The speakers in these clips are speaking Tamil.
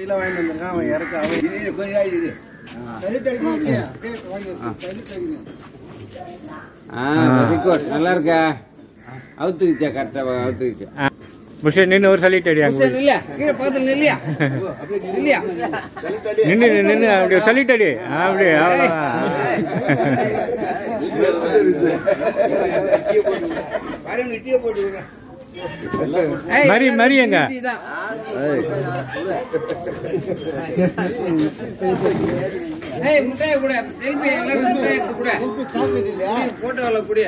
கீழே வாங்கிட்டு வந்திருக்கான் அவன் இறக்க அவன் கொஞ்ச நாள் இரு சலிட் அடிக்க வச்சு அப்படியே வாங்கி சலிட் அடிக்கணும் ஆ வெரி குட் நல்லா இருக்கா அவுத்துக்கிச்சா கரெக்டா அவுத்துக்கிச்சா புஷ நின்று ஒரு சலிட்டு அடி அங்க போய். இல்லையா கீழே பக்கத்துல இல்லையா இல்லையா நின்னு நின்னு அப்படி ஒரு சலிட்டு அடி அப்படி அவ்வளவுதான் பாருங்க இட்டிய போட்டு விடுறேன் மரி மரி எங்க ஏய் முட்டைய கூட செல்ஃபி எல்லாரும் முட்டைய எடுத்து கூட சாக்லேட் இல்லையா போட்டோல கூட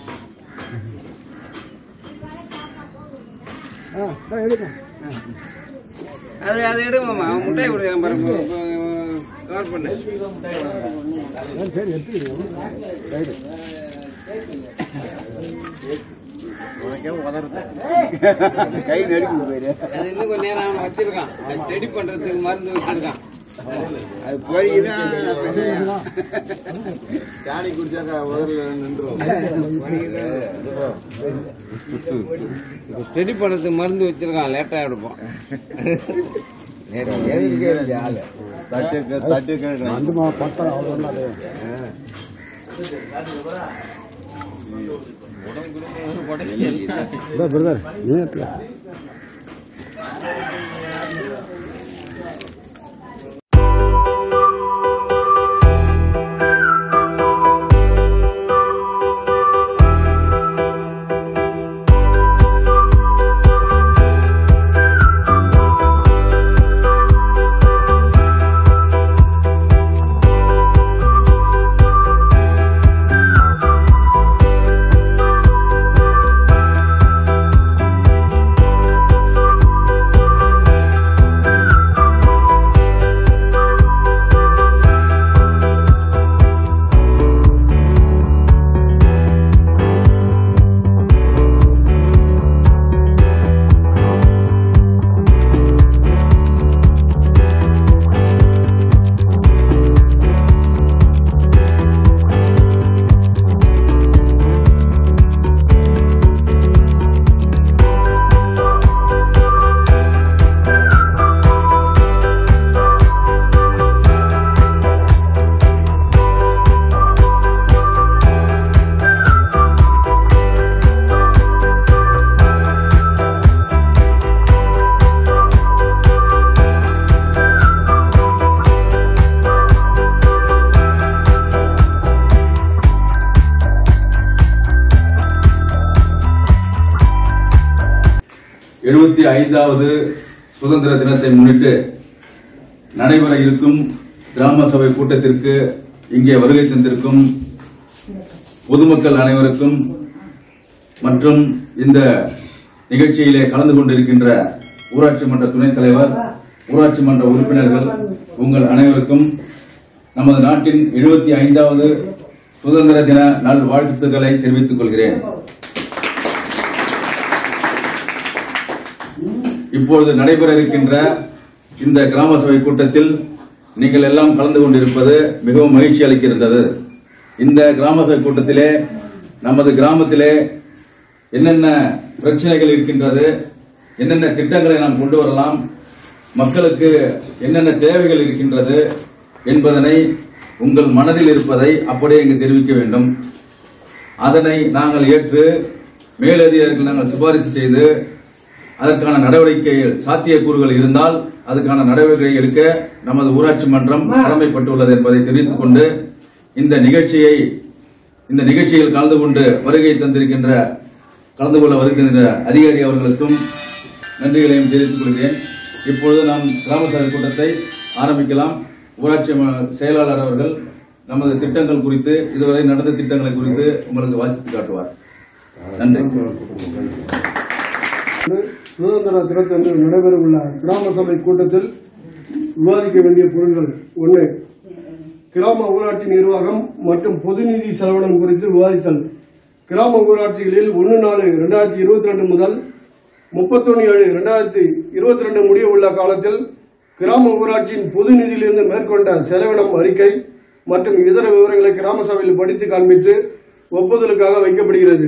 ஆ நான் எடுப்பேன் அது அதை எடுமாமா அவன் முட்டைய கொடுக்குறான் பாருங்க கவர் பண்ண சரி எடுத்துக்கிறேன் ரைட்டு கை நடிக்கும் போயிரு அது இன்னும் கொஞ்ச நேரம் அவன் வச்சிருக்கான் ரெடி பண்றதுக்கு மருந்து வச்சிருக்கான் அது போய்தான் காணி குடிச்சாக்கா முதல்ல நின்றுரும் ஸ்டடி பண்றதுக்கு மருந்து வச்சிருக்கான் லேட்டா எடுப்போம் தட்டு தட்டு கேட்கணும் அந்த மா பத்தம் அவ்வளோ அது பிரதர் நீ எழுபத்தி ஐந்தாவது சுதந்திர தினத்தை முன்னிட்டு நடைபெற இருக்கும் கிராம சபை கூட்டத்திற்கு இங்கே வருகை தந்திருக்கும் பொதுமக்கள் அனைவருக்கும் மற்றும் இந்த நிகழ்ச்சியிலே கலந்து கொண்டிருக்கின்ற ஊராட்சி மன்ற துணைத் தலைவர் ஊராட்சி மன்ற உறுப்பினர்கள் உங்கள் அனைவருக்கும் நமது நாட்டின் எழுபத்தி ஐந்தாவது சுதந்திர தின நல் வாழ்த்துக்களை தெரிவித்துக் கொள்கிறேன் இப்பொழுது நடைபெற இருக்கின்ற இந்த கிராம சபை கூட்டத்தில் நீங்கள் எல்லாம் கலந்து கொண்டிருப்பது மிகவும் மகிழ்ச்சி அளிக்கின்றது இந்த கிராம சபை கூட்டத்திலே நமது கிராமத்திலே என்னென்ன பிரச்சனைகள் இருக்கின்றது என்னென்ன திட்டங்களை நாம் கொண்டு வரலாம் மக்களுக்கு என்னென்ன தேவைகள் இருக்கின்றது என்பதனை உங்கள் மனதில் இருப்பதை அப்படியே இங்கு தெரிவிக்க வேண்டும் அதனை நாங்கள் ஏற்று மேலதிகாரிகள் நாங்கள் சிபாரிசு செய்து அதற்கான நடவடிக்கைகள் சாத்தியக்கூறுகள் இருந்தால் அதுக்கான நடவடிக்கை எடுக்க நமது ஊராட்சி மன்றம் கடமைப்பட்டுள்ளது என்பதை தெரிவித்துக் கொண்டு இந்த நிகழ்ச்சியை இந்த நிகழ்ச்சியில் கலந்து கொண்டு வருகை தந்திருக்கின்ற கலந்து கொள்ள வருகின்ற அதிகாரி அவர்களுக்கும் நன்றிகளையும் தெரிவித்துக் கொள்கிறேன் இப்பொழுது நாம் கிராம சபை கூட்டத்தை ஆரம்பிக்கலாம் ஊராட்சி ம- செயலாளர் அவர்கள் நமது திட்டங்கள் குறித்து இதுவரை நடந்த திட்டங்களை குறித்து உங்களுக்கு வாசித்து காட்டுவார் நன்றி சுதந்திர தினத்தன்று நடைபெறவுள்ள கிராம சபை கூட்டத்தில் விவாதிக்க வேண்டிய பொருட்கள் ஒன்று கிராம ஊராட்சி நிர்வாகம் மற்றும் பொது நிதி செலவினம் குறித்து விவாதித்தல் கிராம ஊராட்சிகளில் ஒன்று நாலு ரெண்டாயிரத்தி இருபத்தி ரெண்டு முதல் முப்பத்தொன்னு ஏழு ரெண்டாயிரத்தி இருபத்தி ரெண்டு முடிய உள்ள காலத்தில் கிராம ஊராட்சியின் பொது நிதியிலிருந்து மேற்கொண்ட செலவினம் அறிக்கை மற்றும் இதர விவரங்களை கிராம சபையில் படித்து காண்பித்து ஒப்புதலுக்காக வைக்கப்படுகிறது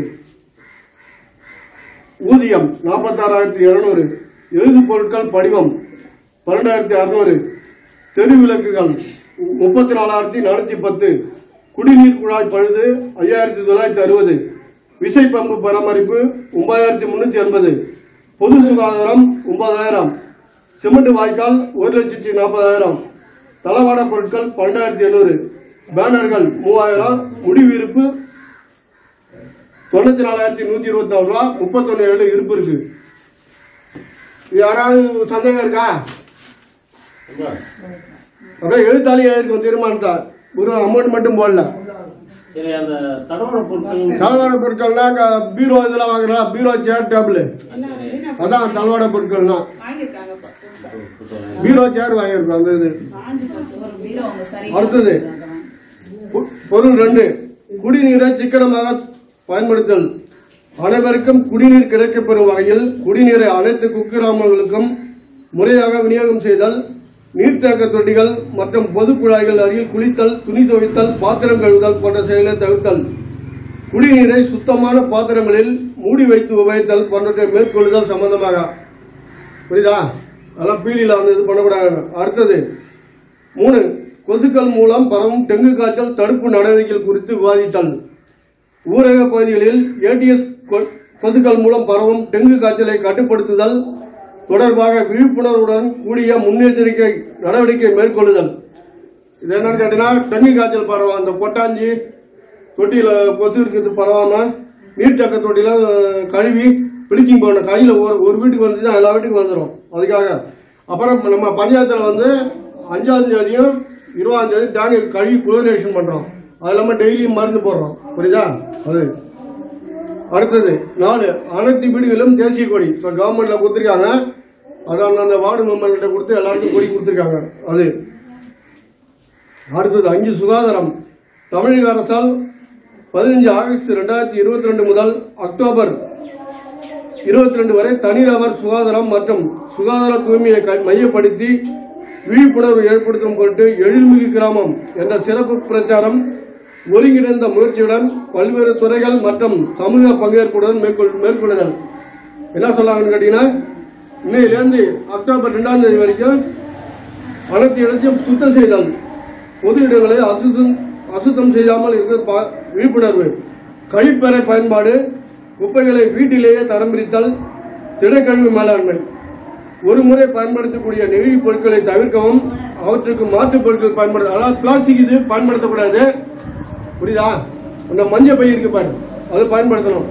ஊதியம் நாற்பத்தாறாயிரத்தி இருநூறு எழுது பொருட்கள் படிவம் பன்னெண்டாயிரத்தி அறுநூறு தெரு விளக்குகள் முப்பத்தி நாலாயிரத்தி நானூற்றி பத்து குடிநீர் குழாய் பழுது ஐயாயிரத்தி தொள்ளாயிரத்தி அறுபது விசை பம்பு பராமரிப்பு ஒன்பதாயிரத்தி முன்னூத்தி எண்பது பொது சுகாதாரம் ஒன்பதாயிரம் சிமெண்ட் வாய்க்கால் ஒரு லட்சத்தி நாற்பதாயிரம் தளவாட பொருட்கள் பன்னெண்டாயிரத்தி எழுநூறு பேனர்கள் மூவாயிரம் முடிவிருப்பு தொண்ணூத்தி நாலாயிரத்தி நூத்தி இருபத்தி நாலு ரூபா முப்பத்தொன்னு ஏழு இருப்பு இருக்கு யாராவது சந்தேகம் இருக்கா அப்படியே எழுத்தாளி ஆயிருக்கு தீர்மானத்தா ஒரு அமௌண்ட் மட்டும் போடல சரி அந்த தடவட பொருட்கள் தளவாட பொருட்கள்னா அங்க பீரோ இதெல்லாம் வாங்குறா பீரோ சேர் டேபிள் அதான் தளவாட பொருட்கள்னா பீரோ சேர் வாங்கியிருக்கோம் அந்த இது அடுத்தது பொ- பொருள் ரெண்டு குடிநீரை சிக்கனமாக பயன்படுத்தல் அனைவருக்கும் குடிநீர் கிடைக்கப்பெறும் வகையில் குடிநீரை அனைத்து குக்கிராமங்களுக்கும் முறையாக விநியோகம் செய்தல் நீர்த்தேக்க தொட்டிகள் மற்றும் பொது குழாய்கள் அருகில் குளித்தல் துணி துவைத்தல் பாத்திரம் கழுவுதல் போன்ற செயலை தவிர்த்தல் குடிநீரை சுத்தமான பாத்திரங்களில் மூடி வைத்து உபயோகித்தல் போன்றவற்றை மேற்கொள்ளுதல் சம்பந்தமாக புரியுதா அதெல்லாம் பீலியில் வந்து இது பண்ணக்கூடாது அடுத்தது மூணு கொசுக்கள் மூலம் பரவும் டெங்கு காய்ச்சல் தடுப்பு நடவடிக்கைகள் குறித்து விவாதித்தல் ஊரக பகுதிகளில் ஏடிஎஸ் கொசுக்கள் மூலம் பரவும் டெங்கு காய்ச்சலை கட்டுப்படுத்துதல் தொடர்பாக விழிப்புணர்வுடன் கூடிய முன்னெச்சரிக்கை நடவடிக்கை மேற்கொள்ளுதல் இது என்னன்னு கேட்டீங்கன்னா டெங்கு காய்ச்சல் பரவும் அந்த கொட்டாஞ்சி தொட்டியில கொசு இருக்கிறது பரவாம நீர்த்தக்க தொட்டியில அஹ், கழுவி பிளீச்சிங் பவுடர் கையில ஒரு ஒரு வீட்டுக்கு வந்துச்சுன்னா எல்லா வீட்டுக்கும் வந்துடும் அதுக்காக அப்புறம் நம்ம பஞ்சாயத்துல வந்து அஞ்சாவது தேதியும் இருபதாம் தேதி டேங்க் கழுவி குளோரினேஷன் பண்றோம் அது இல்லாம டெய்லியும் மருந்து போடுறோம் புரியுதா அது அடுத்தது நாலு அனைத்து வீடுகளிலும் தேசிய கொடி இப்ப கவர்மெண்ட்ல கொடுத்துருக்காங்க அதான் அந்த வார்டு மெம்பர்கிட்ட கொடுத்து எல்லாருக்கும் கொடி கொடுத்துருக்காங்க அது அடுத்தது அஞ்சு சுகாதாரம் தமிழக அரசால் பதினஞ்சு ஆகஸ்ட் ரெண்டாயிரத்தி இருபத்தி ரெண்டு முதல் அக்டோபர் இருபத்தி ரெண்டு வரை தனிநபர் சுகாதாரம் மற்றும் சுகாதார தூய்மையை க- மையப்படுத்தி விழிப்புணர்வு ஏற்படுத்தும் பொருட்டு எழில்மிகு கிராமம் என்ற சிறப்பு பிரச்சாரம் ஒருங்கிணைந்த முயற்சியுடன் பல்வேறு துறைகள் மற்றும் சமூக பங்கேற்புடன் மேற்கொள் மேற்கொள்ளுதல் என்ன சொல்லாங்கன்னு கேட்டீங்கன்னா இன்னையிலேருந்து அக்டோபர் ரெண்டாம் தேதி வரைக்கும் அனைத்து இடத்தையும் சுத்தம் செய்தல் பொது இடங்களை அசுத்தம் அசுத்தம் செய்யாமல் இருக்க பா- விழிப்புணர்வு கழிப்பறை பயன்பாடு குப்பைகளை வீட்டிலேயே தரம் பிரித்தல் திடக்கழிவு மேலாண்மை ஒரு முறை பயன்படுத்தக்கூடிய நெகிழி பொருட்களை தவிர்க்கவும் அவற்றுக்கு மாற்றுப் பொருட்கள் பயன்படுத்த அதாவது பிளாஸ்டிக் இது பயன்படுத்தக்கூடாது புரியுதா அந்த மஞ்சள் பை இருக்கு பாரு அது பயன்படுத்தணும்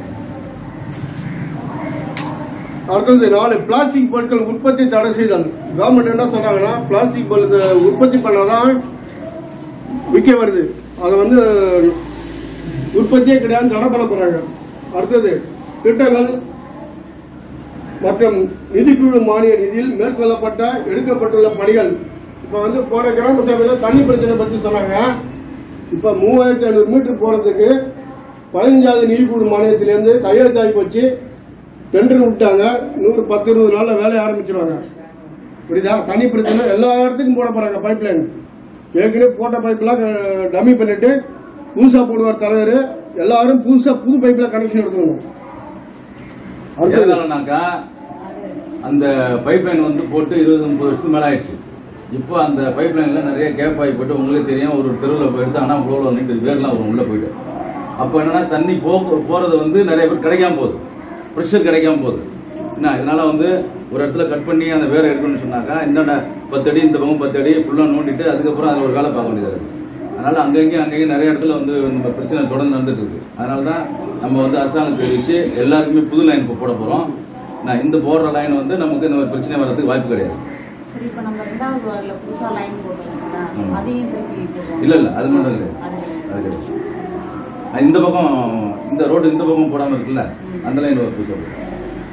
அடுத்தது நாலு பிளாஸ்டிக் பொருட்கள் உற்பத்தி தடை செய்தல் கவர்மெண்ட் என்ன சொல்றாங்கன்னா பிளாஸ்டிக் பொருட்கள் உற்பத்தி பண்ணாதான் விற்க வருது அது வந்து உற்பத்தியே கிடையாது தடை பண்ண போறாங்க அடுத்தது திட்டங்கள் மற்றும் நிதிக்குழு மானிய நிதியில் மேற்கொள்ளப்பட்ட எடுக்கப்பட்டுள்ள பணிகள் இப்ப வந்து போன கிராம சபையில தண்ணி பிரச்சனை பத்தி சொன்னாங்க இப்ப மூவாயிரத்தி ஐநூறு மீட்டர் போறதுக்கு பதினஞ்சாவது நிதிக்குழு மானியத்திலிருந்து கையெழுத்தாகி போச்சு டெண்டர் விட்டாங்க நூறு பத்து இருபது நாள்ல வேலையை ஆரம்பிச்சிருவாங்க புரியுதா தண்ணி பிரச்சனை எல்லா இடத்துக்கும் போட போறாங்க பைப் லைன் ஏற்கனவே போட்ட பைப்லாம் டம்மி பண்ணிட்டு புதுசா போடுவார் தலைவர் எல்லாரும் புதுசா புது பைப்ல கனெக்ஷன் எடுத்துக்கணும் அடுத்தது எதனாலனாக்கா அந்த பைப் லைன் வந்து போட்டு இருபது முப்பது வருஷத்துக்கு மேல ஆயிடுச்சு இப்போ அந்த பைப் லைன்ல நிறைய கேப் ஆகி போட்டு உங்களுக்கு தெரியும் ஒரு தெருவில் போயிட்டு ஆனால் ஃப்ளோவில் நின்று வேர்லாம் வரும் உள்ள போயிட்டு அப்போ என்னன்னா தண்ணி போக போறது வந்து நிறைய பேர் கிடைக்காம போகுது ப்ரெஷர் கிடைக்காம போகுது என்ன இதனால வந்து ஒரு இடத்துல கட் பண்ணி அந்த வேரை எடுக்கணும்னு சொன்னாக்கா இந்தாண்ட பத்து அடி இந்த பக்கம் பத்து அடி ஃபுல்லாக நோண்டிட்டு அதுக்கப்புறம் அதில் ஒரு வேலை பார்க்க வேண்டியது இருக்கு. அதனால அங்கங்கேயும் அங்கங்கேயும் நிறைய இடத்துல வந்து நம்ம பிரச்சனை தொடர்ந்து நடந்துட்டு இருக்கு அதனால தான் நம்ம வந்து அரசாங்கம் தெரிவிச்சு எல்லாருக்குமே புது லைன் இப்போ போட போறோம் நான் இந்த போடுற லைன் வந்து நமக்கு இந்த மாதிரி பிரச்சனை வர்றதுக்கு வாய்ப்பு கிடையாது சரி இப்ப நம்ம ரெண்டாவது வாரில் புதுசா லைன் போடுறோம்ல ஆமா. அதையும் திருப்பி போடுவோம் இல்ல இல்ல அது மட்டும் கிடையாது அது கிடையாது. அது கிடையாது அது இந்த பக்கம் இந்த ரோடு இந்த பக்கம் போடாம இருக்குல்ல அந்த லைன் ஒரு புதுசா போடும்.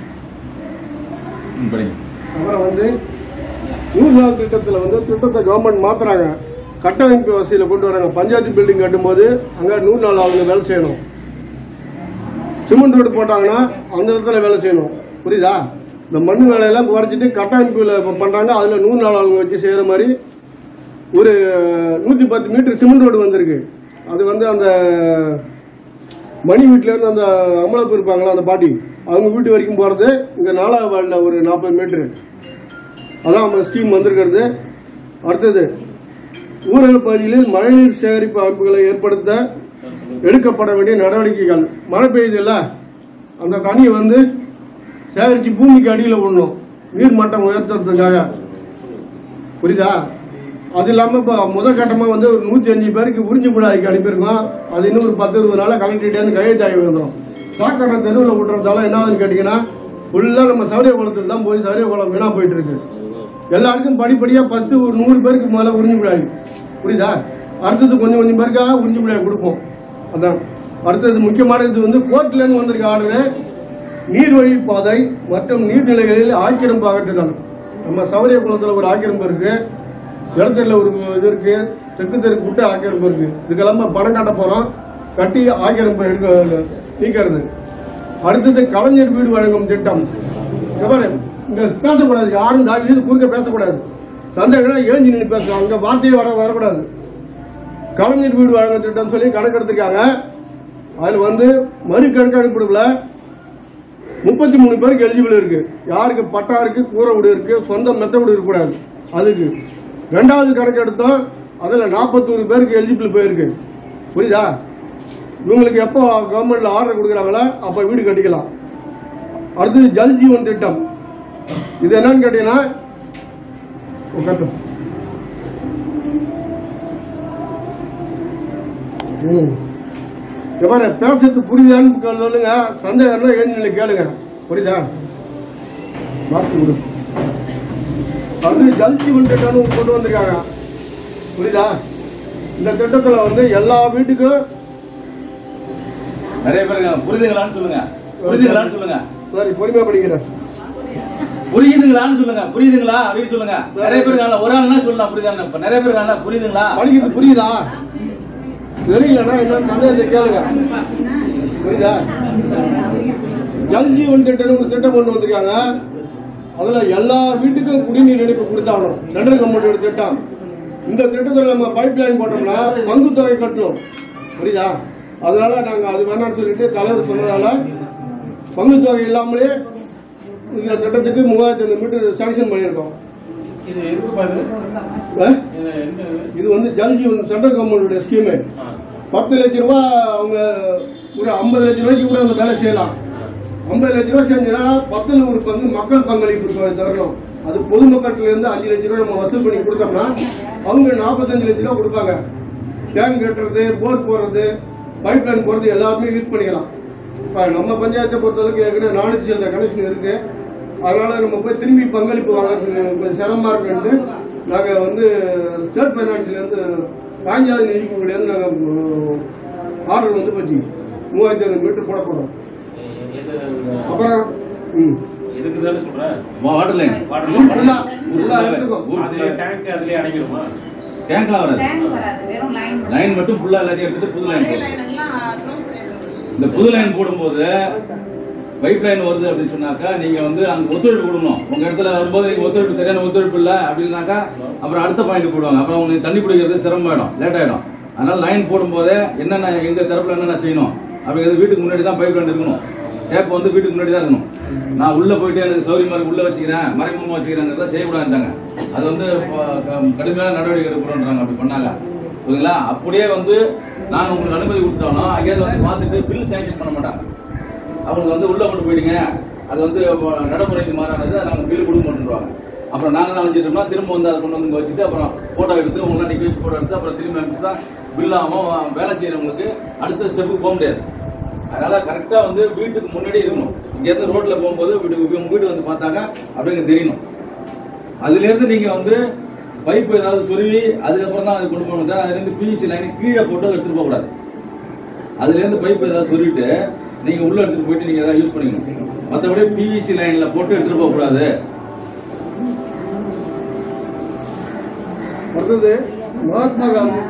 ம், படிங்க அப்புறம் வந்து நூறு நாள் திட்டத்தில் வந்து திட்டத்தை கவர்மெண்ட் மாத்துறாங்க கட்டமைப்பு வசதியில கொண்டு வராங்க பஞ்சாயத்து பில்டிங் கட்டும்போது அங்க நூறு நாள் அவங்க வேலை செய்யணும் சிமெண்ட் ரோடு போட்டாங்கன்னா அந்த இடத்துல வேலை செய்யணும் புரியுதா இந்த மண் வேலையெல்லாம் குறைச்சிட்டு கட்டமைப்புல இப்ப பண்றாங்க அதுல நூறு நாள் அவங்க வச்சு செய்யற மாதிரி ஒரு நூத்தி பத்து மீட்டர் சிமெண்ட் ரோடு வந்திருக்கு அது வந்து அந்த மணி வீட்டுல இருந்து அந்த அமலப்பு இருப்பாங்களா அந்த பாட்டி அவங்க வீட்டு வரைக்கும் போறது இங்க நாலாவது வார்டில் ஒரு நாற்பது மீட்டர் அதான் நம்ம ஸ்கீம் வந்திருக்கிறது அடுத்தது ஊரக பகுதிகளில் மழைநீர் சேகரிப்பு அமைப்புகளை ஏற்படுத்த எடுக்கப்பட வேண்டிய நடவடிக்கைகள் மழை பெய்யுதுல்ல அந்த தண்ணியை வந்து சேகரித்து பூமிக்கு அடியில் விடணும் நீர் மட்டம் உயர்த்துறதுக்காக புரியுதா அது இல்லாம இப்ப முதல் கட்டமா வந்து ஒரு நூத்தி அஞ்சு பேருக்கு உறிஞ்சி விழாக்கு அனுப்பியிருக்கோம் அது இன்னும் ஒரு பத்து இருபது நாளா கலெக்டர்கிட்ட இருந்து கையெழுத்தாகி வந்துடும் சாக்கடை தெருவில் விட்டுறதால என்ன ஆகுதுன்னு கேட்டீங்கன்னா ஃபுல்லா நம்ம சௌரிய குளத்துல தான் போய் சௌரிய குளம் வீணா போயிட்டு இருக்கு எல்லாருக்கும் படிப்படியா ஃபர்ஸ்ட் ஒரு நூறு பேருக்கு மேல உறிஞ்சி விழாய் புரியுதா அடுத்தது கொஞ்சம் கொஞ்சம் பேருக்காக உறிஞ்சி விழாய் கொடுப்போம் அதான் அடுத்தது முக்கியமானது வந்து கோர்ட்ல இருந்து வந்திருக்க ஆர்டரு நீர்வழி பாதை மற்றும் நீர்நிலைகளில் ஆக்கிரமிப்பு அகற்றுதல் நம்ம சௌரிய குளத்துல ஒரு ஆக்கிரமிப்பு இருக்கு இடத்துல ஒரு இது இருக்கு தெற்கு தெருக்கு விட்டு ஆக்கிரமிப்பு இருக்கு இதுக்கெல்லாம் நம்ம பணம் கட்ட போறோம் கட்டி ஆக்கிரமிப்பு எடுக்க நீக்கிறது அடுத்தது கலைஞர் வீடு வழங்கும் திட்டம் இங்க பாரு, இங்க பேசக்கூடாது யாரும் தாக்கி இது குறுக்க பேசக்கூடாது சந்தேகம் ஏஞ்சி நின்று பேசலாம் அங்க வார்த்தையே வர வரக்கூடாது கலைஞர் வீடு வழங்கும் திட்டம் சொல்லி கணக்கெடுத்திருக்காங்க அதுல வந்து மறு கணக்கெடுப்புல முப்பத்தி மூணு பேருக்கு எலிஜிபிள் இருக்கு யாருக்கு பட்டா இருக்கு கூரை வீடு இருக்கு சொந்த மெத்த வீடு இருக்கக்கூடாது அதுக்கு ரெண்டாவது கணக்கு எடுத்தோம் அதுல நாற்பத்தோரு பேருக்கு எலிஜிபிள் போயிருக்கு புரியுதா இவங்களுக்கு எப்போ கவர்மெண்ட்ல ஆர்டர் கொடுக்குறாங்களோ அப்ப வீடு கட்டிக்கலாம் அடுத்தது ஜல் ஜீவன் திட்டம் இது என்னன்னு கேட்டீங்கன்னா உட்காரு. ம். இங்க பாரு பேசுறது புரியுதான்னு சொல்லுங்க சந்தேகம் ஏஞ்சி கேளுங்க புரியுதா மாற்றி கொடு அது ஜல் ஜீவன் திட்டம்னு கொண்டு வந்திருக்காங்க புரியுதா இந்த திட்டத்துல வந்து எல்லா வீட்டுக்கும் நிறைய பேர் புரியுதுங்களான்னு சொல்லுங்க புரியுதுங்களான்னு சொல்லுங்க சரி பொறுமையா படிக்கிறேன் புரியுதுங்களான்னு சொல்லுங்க புரியுதுங்களா அப்படின்னு சொல்லுங்க நிறைய பேர் இருக்காங்க. ஒரு ஆள்னா சொல்லலாம் புரியுதா இப்ப நிறைய பேர் இருக்காங்க. புரியுதுங்களா படிக்கிறது புரியுதா தெரியலன்னா என்னன்னு சந்தேகத்தை கேளுங்க புரியுதா ஜல் ஜீவன் திட்டம் ஒரு திட்டம் கொண்டு வந்திருக்காங்க அதுல எல்லா வீட்டுக்கும் குடிநீர் இணைப்பு கொடுத்தாகணும் சென்ட்ரல் கவர்மெண்ட் திட்டம் இந்த திட்டத்தில் நம்ம பைப் லைன் போட்டோம்னா பங்கு தொகை கட்டணும் புரியுதா அதனால நாங்க அது வேணாம்னு சொல்லிட்டு தலைவர் சொன்னதால பங்கு தொகை இல்லாமலே இந்த திட்டத்துக்கு மூவாயிரத்தி ஐநூறு மீட்டர் சாங்ஷன் பண்ணியிருக்கோம் இது எதுக்கு பாரு அஹ்? இது எந்த இது? இது வந்து ஜல் ஜீவன் சென்ட்ரல் கவர்மெண்டோட ஸ்கீமு ஆ. பத்து லட்ச ரூபா அவங்க ஒரு ஐம்பது லட்ச ரூபாய்க்கு கூட அந்த வேலை செய்யலாம் ஐம்பது லட்ச ரூபாய் செஞ்சா பத்துல ஒரு பங்கு மக்கள் பங்களிப்பு இருக்க தரணும் அது பொதுமக்கள்ல இருந்து அஞ்சு லட்ச ரூபாய் நம்ம வசூல் பண்ணி கொடுத்தோம்னா அவங்க நாற்பத்தஞ்சு லட்ச ரூபாய் கொடுப்பாங்க டேங்க் கட்டுறது போர் போடுறது பைப் லைன் போடுறது எல்லாருமே யூஸ் பண்ணிக்கலாம் இப்ப நம்ம பஞ்சாயத்தை பொறுத்தளவுக்கு ஏற்கனவே நானூத்தி சில்லற கனெக்ஷன் இருக்கு அதனால நம்ம போய் திரும்பி பங்களிப்பு வாங்குறதுக்கு கொஞ்சம் சிரமமா இருக்குன்னு நாங்க வந்து ஸ்டேட் பைனான்ஸ்ல இருந்து பாஞ்சாவது நிதிக்குள்ள இருந்து நாங்க ஆர்டர் வந்து போச்சு மூவாயிரத்தி ஐநூறு மீட்டர் போட போறோம் எது இந்த- அப்புறம் ம். எதுக்கு தானே சொல்றேன் வாட்டர் லைன் வாட்டர் ஃபுல்லா ஃபுல்லா எடுத்துக்கோ அதுலயே டேங்க் அதுலயே அடைக்கணுமா டேங்க்லாம் வராது டேங்க் வராது வெறும் லைன் லைன் மட்டும் ஃபுல்லா எல்லாத்தையும் எடுத்துட்டு புது லைன் போடும் இந்த புது லைன் போடும்போது பைப் லைன் வருது அப்படின்னு சொன்னாக்கா நீங்க வந்து அங்க ஒத்துழைப்பு கொடுக்கணும் உங்க இடத்துல வரும்போது நீங்க ஒத்துழைப்பு சரியான ஒத்துழைப்பு இல்ல அப்படின்னாக்கா அப்புறம் அடுத்த பாயிண்ட் போடுவாங்க அப்புறம் உங்களுக்கு தண்ணி பிடிக்கிறது சிரமம் ஆயிடும் லேட் ஆயிடும் அதனால லைன் போடும்போது என்னென்ன எங்க தரப்புல என்னென்ன செய்யணும் அப்படிங்கிறது வீட்டுக்கு முன்னாடி தான் பைப் லைன் இருக்கணும் டேப் வந்து வீட்டுக்கு முன்னாடி தான் இருக்கணும் நான் உள்ள போயிட்டு எனக்கு சௌரியமா இருக்கு உள்ள வச்சுக்கிறேன் மறைமுகமா வச்சுக்கிறேங்கிறத செய்யக்கூடாதுட்டாங்க அது வந்து அஹ், க- கடுமையான நடவடிக்கை எடுக்கிறோன்றாங்க அப்படி பண்ணாங்க புரியுங்களா அப்படியே வந்து நாங்க உங்களுக்கு அனுமதி கொடுத்துட்டாலும் அங்கேயாவது வந்து பார்த்துட்டு பில் சேங்ஷன் பண்ண மாட்டாங்க அவங்க வந்து உள்ள கொண்டு போயிடுங்க அது வந்து அஹ், நடைமுறைக்கு மாறானது அதை நாங்க பில் கொடுக்க மாட்டேன்றாங்க அப்புறம் நாங்க தான் வச்சுட்டோம்னா திரும்ப வந்து அதை கொண்டு வந்து இங்க வச்சுட்டு அப்புறம் போட்டோ எடுத்து உங்களை நிக்க வச்சு போட்டோ எடுத்து அப்புறம் திரும்பி அனுப்பிச்சு தான் பில் ஆகும் வேலை செய்யறவங்களுக்கு அடுத்த ஸ்டெப்புக்கு போக முடியாது அதனால கரெக்டா வந்து வீட்டுக்கு முன்னாடி இருக்கணும் இங்க இருந்து ரோட்ல போகும்போது வீட்டுக்கு உங்க வீடு வந்து பார்த்தாக்க அப்படிங்க தெரியணும் அதுல இருந்து நீங்க வந்து பைப் ஏதாவது சொருவி அதுக்கப்புறம் தான் அது கொண்டு போகணும் அதுல இருந்து பிவிசி லைன் கீழே போட்டு எடுத்துட்டு போக கூடாது அதுல இருந்து பைப் ஏதாவது சொருவிட்டு நீங்க உள்ள எடுத்துட்டு போயிட்டு நீங்க ஏதாவது யூஸ் பண்ணிக்கணும் மத்தபடி பிவிசி லைன்ல போட்டு எடுத்துட்டு போக கூடாது அடுத்தது மகாத்மா காந்தி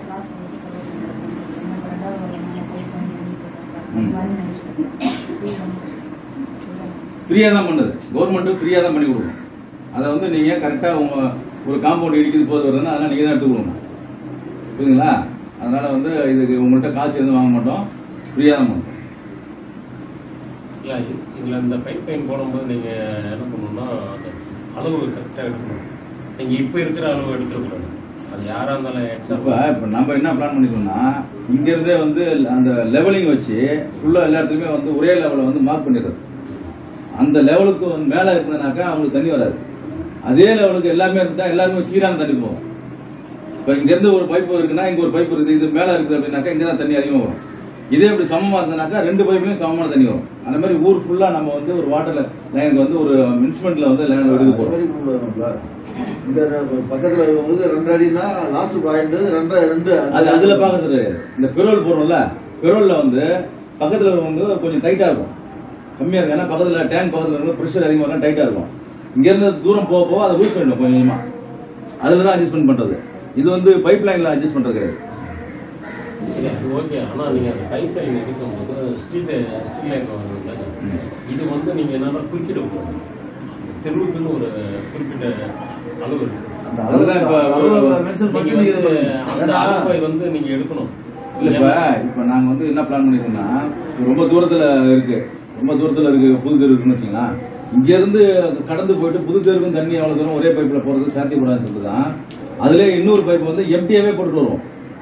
ஃப்ரீயா தான் பண்ணுது கவர்மெண்ட் ஃப்ரீயா தான் பண்ணி கொடுக்கும் அதை வந்து நீங்க கரெக்டா உங்க ஒரு காம்பவுண்ட் இடிக்குது போது வருதுன்னா அதெல்லாம் நீங்க தான் எடுத்து கொடுக்கணும் புரியுதுங்களா அதனால வந்து இதுக்கு உங்கள்கிட்ட காசு எதுவும் வாங்க மாட்டோம் ஃப்ரீயா தான் பண்ணுவோம் இல்ல இது- இதுல இந்த பைப் லைன் போடும்போது நீங்க என்ன பண்ணணும்னா அந்த அளவு கரெக்டா எடுக்கணும் நீங்க இப்ப இருக்கிற அளவு எடுக்கக்கூடாது அது யாரா இருந்தாலும் இப்ப எக்ஸாம்பிள் இப்ப நம்ம என்ன பிளான் பண்ணிருக்கோம்னா இங்க இருந்தே வந்து அந்த லெவலிங் வச்சு ஃபுல்லா எல்லா இடத்துலயுமே வந்து ஒரே லெவல வந்து மார்க் பண்ணிடுறது அந்த லெவலுக்கு வந்து மேல இருந்ததுனாக்கா அவங்களுக்கு தண்ணி வராது அதே லெவலுக்கு எல்லாமே இருந்தா எல்லாருமே சீரான தண்ணி போகும் இப்ப இங்க இருந்து ஒரு பைப் இருக்குன்னா இங்க ஒரு பைப் இருக்குது இது மேல இருக்குது அப்படின்னாக்கா இங்க தான் தண்ணி அதிகமா வரும் இதே இப்படி சமமா இருந்ததுனாக்கா ரெண்டு பைப்லயும் சமமான தண்ணி வரும் அந்த மாதிரி ஊர் ஃபுல்லா நம்ம வந்து ஒரு வாட்டர் லைனுக்கு வந்து ஒரு மின்ஸ்மெண்ட்ல வந்து லைன் எடுக்க போறோம் இந்த பக்கத்துல வந்து ரெண்டு அடினா லாஸ்ட் பாயிண்ட் ரெண்டு ரெண்டு அது அதுல பாக்குறது கிடையாது இந்த பெரோல் போடுறோம்ல பெரோல்ல வந்து பக்கத்துல வந்து கொஞ்சம் டைட்டா இருக்கும் கம்மியா இருக்கும் ஏன்னா பக்கத்துல டேங்க் பக்கத்துல இருக்கும் ப்ரெஷர் அதிகமா இருக்கும் டைட்டா இருக்கும் இங்க இருந்து தூரம் போக போக அதை லூஸ் பண்ணிடும் கொஞ்சம் கொஞ்சமா அதுல தான் அட்ஜஸ்ட்மெண்ட் பண்றது இது வந்து பைப் லைன்ல அட்ஜஸ்ட் பண்றது கிடையாது அது ஓகே ஆனா நீங்க அந்த பைப் லைன் எடுக்கும்போது ஸ்ட்ரீட் ஸ்ட்ரீட் லைன் வருதுல்ல இது வந்து நீங்க என்னன்னா குறுக்கிட கூடாது தெருவுக்குன்னு ஒரு குறிப்பிட்ட அளவு இருக்கு அதுதான் இப்ப ஒரு- மென்ஷன் பண்ணி நீங்க நீங்க வந்து இது அந்த பண்ணணும். அளவை வந்து நீங்க எடுக்கணும் இல்ல இப்ப இப்ப நாங்க வந்து என்ன பிளான் பண்ணிருக்கோம்னா ரொம்ப தூரத்துல இருக்கு ரொம்ப தூரத்துல இருக்கு புது தெரு இருக்குன்னு வச்சுங்களா இங்க இருந்து கடந்து போயிட்டு புது தெருக்கும் தண்ணி அவ்வளவு தூரம் ஒரே பைப்ல போறது சாத்தியப்படாதுன்னு சொல்லிட்டு தான் அதுல இன்னொரு பைப் வந்து எம்டியாவே போட்டுட்டு வருவோம்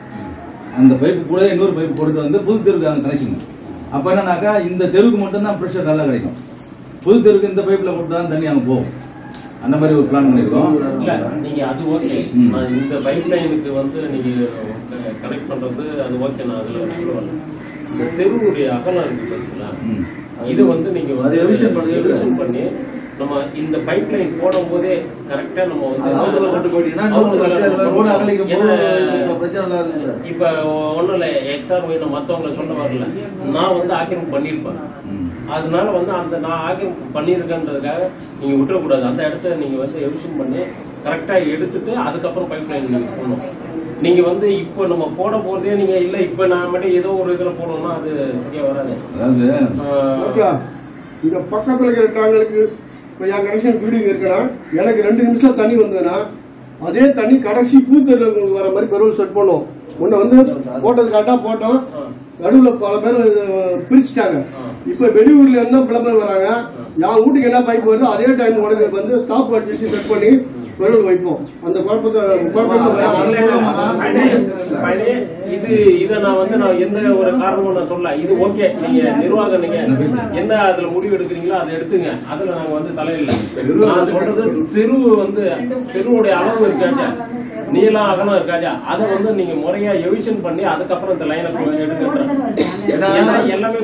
அந்த பைப்பு கூட இன்னொரு பைப் போட்டுட்டு வந்து புது தெருக்கு அந்த கனெக்ஷன் அப்ப என்னன்னாக்கா இந்த தெருவுக்கு மட்டும் தான் ப்ரெஷர் நல்லா கிடைக்கும் புது தெருக்கு இந்த பைப்ல மட்டும் தான் தண்ணி அங்க போகும் அந்த மாதிரி ஒரு பிளான் பண்ணிருக்கோம் இல்ல நீங்க அது ஓகே ம். நான் இந்த பைப் லைனுக்கு வந்து நீங்க கனெக்ட் பண்றது அது ஓகே நான் அதுல சொல்ல வரல. இந்த தெருவுடைய அகலம் இருக்கு பாத்தீங்களா ம். இது வந்து நீங்க அது revision பண்ணி- revision பண்ணி நம்ம இந்த பைப் லைன் போடும் போதே கரெக்டா நம்ம வந்து அது அவுட்ல கொண்டு போயிட்டீங்கன்னா இன்னும் உங்களுக்கு அவுட்ல ரோடு அகலிக்கும் போது ஏன்னா, இந்த பிரச்சனை இல்லாத இப்ப ஒண்ணும் இல்ல எக்ஸார் நான் மத்தவங்கள சொல்ல வரல நான் வந்து ஆக்கிரமிப்பு பண்ணிருப்பேன் ம். அதனால வந்து அந்த நான் ஆக்கிரமிப்பு பண்ணிருக்கேன்றதுக்காக நீங்க விட்டுறக்கூடாது அந்த இடத்த நீங்க வந்து எவிஷன் பண்ணி கரெக்டா எடுத்துட்டு அதுக்கப்புறம் பைப் லைன் நீங்க போடணும் நீங்க வந்து இப்போ நம்ம போட போறதே நீங்க இல்ல இப்ப நான் மட்டும் ஏதோ ஒரு இதுல போடணும்னா அது சரியா வராது அதாவது ஓகே ஆஹ், இங்க பக்கத்துல இருக்கிற டாங்களுக்கு இப்ப என் கனெக்ஷன் ஃபீடிங் இருக்குன்னா எனக்கு ரெண்டு நிமிஷம் தண்ணி வந்ததுன்னா அதே தண்ணி கடைசி பூத்தெருல உங்களுக்கு வர மாதிரி பெருவல் செட் பண்ணுவோம் முன்ன வந்து போட்டது கரெக்டா போட்டோம் நடுவுல பல பேர் அஹ், பிரிச்சுட்டாங்க இப்ப வெளியூர்ல இருந்தா பிளம்பர் வராங்க என் வீட்டுக்கு என்ன பைப் வருதோ அதே டைம் உடனே வந்து ஸ்டாப் அடிச்சு செட் பண்ணி பெருவல் வைப்போம் அந்த குழப்பத்தை குழப்பத்தை இல்ல, இல்ல, வராம- பழனி, பழனி, இது இத நான் வந்து நான் எந்த ஒரு காரணமும் நான் சொல்ல இது ஓகே நீங்க நிர்வாகம் நீங்க என்ன அதுல முடிவு எடுக்கிறீங்களோ அதை எடுத்துங்க அதுல நாங்க வந்து தலையில நான் சொல்றது தெரு வந்து தெருவுடைய அளவு இருக்காச்சா நீளம் அகலம் இருக்காச்சா அதை வந்து நீங்க முறையா எவிஷன் பண்ணி அதுக்கப்புறம் இந்த லைனை எடுக்கிறேன் ஏன்னா எல்லாமே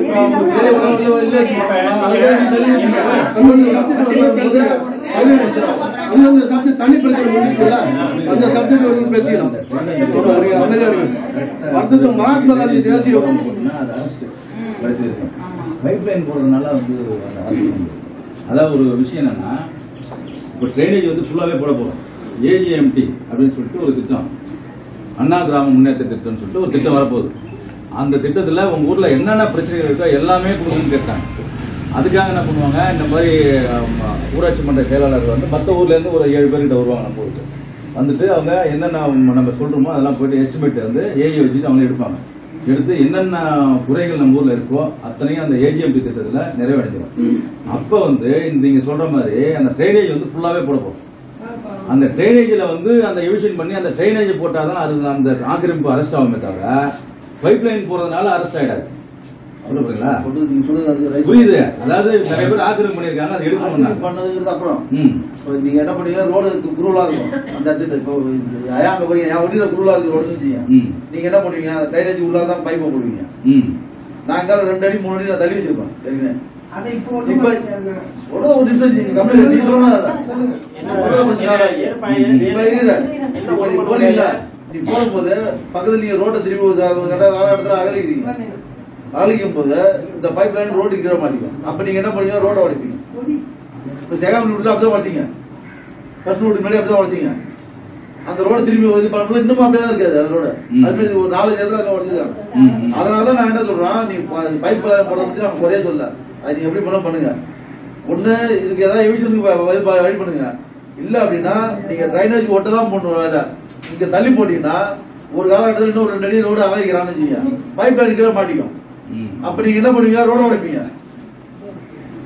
அந்தந்த சப்ஜெக்ட் தனி பிரச்சனை முடிச்சுல அந்த சப்ஜெக்ட் வந்து பேசிக்கலாம் அமைதியா இருக்கு அடுத்தது மகாத்மா காந்தி தேசியம் பைப் லைன் போடுறதுனால வந்து அந்த அரசியல் வந்து. அதாவது ஒரு விஷயம் என்னன்னா இப்போ ட்ரைனேஜ் வந்து ஃபுல்லாவே போட போறோம் ஏஜிஎம்டி அப்படின்னு சொல்லிட்டு ஒரு திட்டம் அண்ணா கிராம முன்னேற்ற திட்டம்னு சொல்லிட்டு ஒரு திட்டம் வரப்போகுது அந்த திட்டத்துல உங்க ஊர்ல என்னென்ன பிரச்சனைகள் இருக்கோ எல்லாமே கொடுக்கணும்னு கேட்டாங்க அதுக்காக என்ன பண்ணுவாங்க இந்த மாதிரி ஆம், ஊராட்சி மன்ற செயலாளர் வந்து மற்ற ஊர்ல இருந்து ஒரு ஏழு பேர்கிட்ட வருவாங்க நம்ம ஊருக்கு வந்துட்டு அவங்க என்னென்ன நம்ம சொல்றோமோ அதெல்லாம் போயிட்டு எஸ்டிமேட் வந்து ஏஐ வச்சுட்டு அவங்க எடுப்பாங்க எடுத்து என்னென்ன குறைகள் நம்ம ஊர்ல இருக்கோ அத்தனையும் அந்த ஏஜிஎம்பி திட்டத்துல நிறைவடைஞ்சிடும் அப்ப வந்து இந்த நீங்க சொல்ற மாதிரி அந்த ட்ரைனேஜ் வந்து ஃபுல்லாவே போட போறோம் அந்த ட்ரைனேஜ்ல வந்து அந்த எவிஷன் பண்ணி அந்த ட்ரைனேஜ் போட்டாதான் அது அந்த ஆக்கிரமிப்பு அரெஸ்ட் ஆகுமே தவிர பைப் லைன் போறதுனால அரெஸ்ட் ஆயிடாது புரியுதுங்களா புரியுது அதாவது நிறைய பேர் ஆக்கிரமிப்பு பண்ணிருக்காங்க அதை எடுக்கணும் பண்ணதுங்கிறது அப்புறம் ம் இப்போ நீங்க என்ன பண்ணீங்க ரோடு குருவலா இருக்கும் அந்த இடத்துல இப்போ அயாங்க போய் என் வண்டியில குருவலா இருக்கு ரோடு இருந்துச்சு ம் நீங்க என்ன பண்ணுவீங்க அந்த ட்ரைனேஜ் உள்ளார தான் பைப்பை போடுவீங்க ம் நாங்க ரெண்டு அடி மூணு அடி நான் தள்ளி வச்சிருப்பேன் ஏற்கனவே அதை இப்போ இப்ப ஒன்றும் ஒரு ஒரு டிஃபரன்ஸ் கம்பெனி நீ சொன்னா இப்ப இருக்கிற இப்ப நீ போனீங்களா நீ போகும்போது பக்கத்துல நீங்க ரோட்டை திரும்பி ஒரு ஒரு வேற இடத்துல அகலிக்கிறீங்க அகலிக்கும் போது இந்த பைப் லைன் ரோடு கீழ மாட்டீங்க அப்ப நீங்க என்ன பண்ணீங்க ரோட உடைப்பீங்க இப்ப செகாம் ரூட்ல அப்படிதான் உடைச்சீங்க ஃபர்ஸ்ட் ரூட் முன்னாடி அப்படிதான் உடைச்சீங்க அந்த ரோட திரும்பி இது பண்ணும்போது இன்னும் அப்படியே தான் இருக்காது அந்த ரோடு ம். அது மாதிரி ஒரு நாலு இடத்துல அங்க உடைச்சிருக்காங்க ம், ம். அதனால தான் நான் என்ன சொல்றேன் நீ பைப் போட பத்தி நான் குறைய சொல்ல அது நீங்க எப்படி பண்ண பண்ணுங்க ஒண்ணு இதுக்கு ஏதாவது எவிஷனுக்கு வழி வழி பண்ணுங்க இல்ல அப்படின்னா நீங்க ட்ரைனேஜ் ஒட்ட தான் போடணும் அதை இங்க தள்ளி போட்டீங்கன்னா ஒரு காலகட்டத்தில் இன்னும் ஒரு ரெண்டு அடி ரோடு அகலிக்கிறான்னு வச்சுக்கோங்க பைப் லைன் கீழே மாட்டிக்கும் ம் அப்ப நீங்க என்ன பண்ணுவீங்க ரோட உடைப்பீங்க